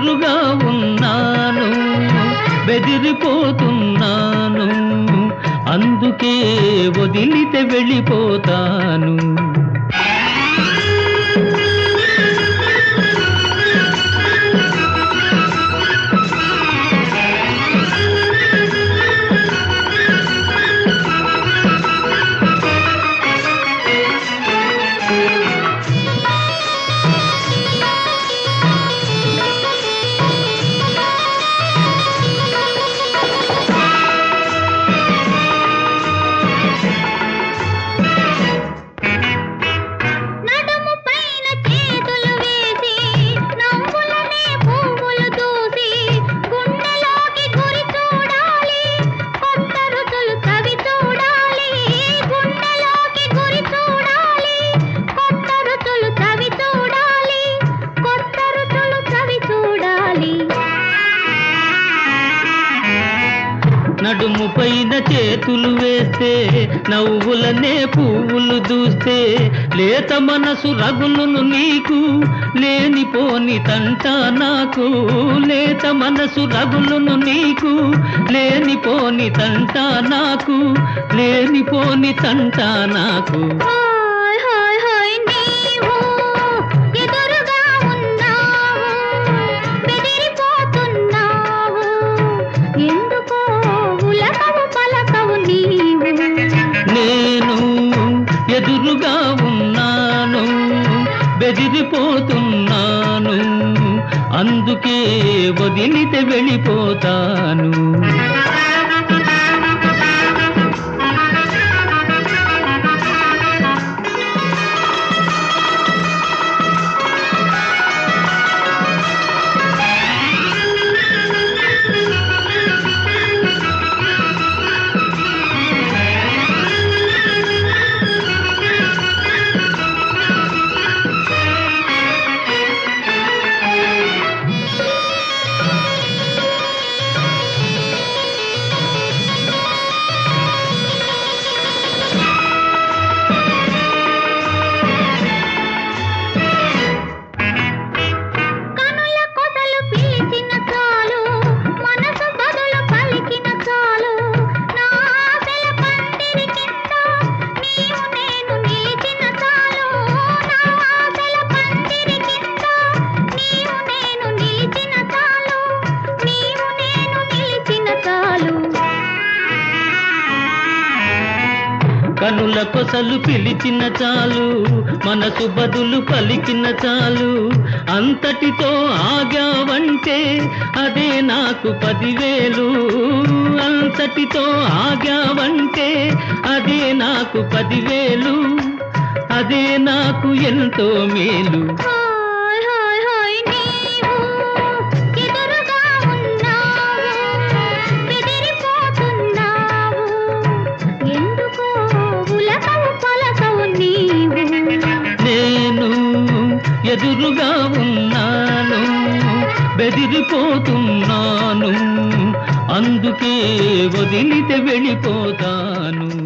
ఎదురుగా ఉన్నాను బెదిరిపోతున్నాను అందుకే వదిలితే వెళ్ళిపోతాను నడుము పైన చేతులు వేసి నవ్వులనే పువ్వులు దూసి గుండెలోకి గురి చూడాలి కొత్త రుచులు కవి చూడాలి గుండెలోకి గురి చూడాలి కొత్త రుచులు కవి చూడాలి కొత్త రుచులు కవి చూడాలి నడుము పైన చేతులు వేస్తే నవ్వులనే పువ్వులు దూస్తే లేత మనసు రగులును నీకు లేనిపోని తంట నాకు లేత మనసు రగులును నీకు లేనిపోని తంట నాకు లేనిపోని తంట నాకు హాయ్ హాయ్ హాయ్ నీవు ఎదురుగా ఉన్నావు బెదిరిపోతున్నావు ఎందుకో ఉలకవు పలకవు నీవు నేను ఎదురుగా ఉన్నాను బెదిరిపోతున్నాను అందుకే వదిలితే వెళ్ళిపోతాను కనుల కొసలు పిలిచిన చాలు మనసు బదులు పలికిన చాలు నా ఆశల పందిరి కింద నీవు నేను నిలిచిన చాలు నా ఆశల పందిరి కింద నీవు నేను నిలిచిన చాలు నీవు నేను నిలిచిన చాలు కనుల కొసలు పిలిచిన చాలు మనసు బదులు పలికిన చాలు అంతటితో ఆగావంటే అదే నాకు పదివేలు అంతటితో ఆగావంటే అదే నాకు పదివేలు అదే నాకు ఎంతో మేలు హాయ్ హాయ్ హాయ్ నీవు ఎదురుగా ఉన్నావు బెదిరిపోతున్నావు ఎందుకో ఉలకవు పలకవు నీవు నేను ఎదురుగా ఉన్నాను బెదిరిపోతున్నాను అందుకే వదిలితే వెళ్ళిపోతాను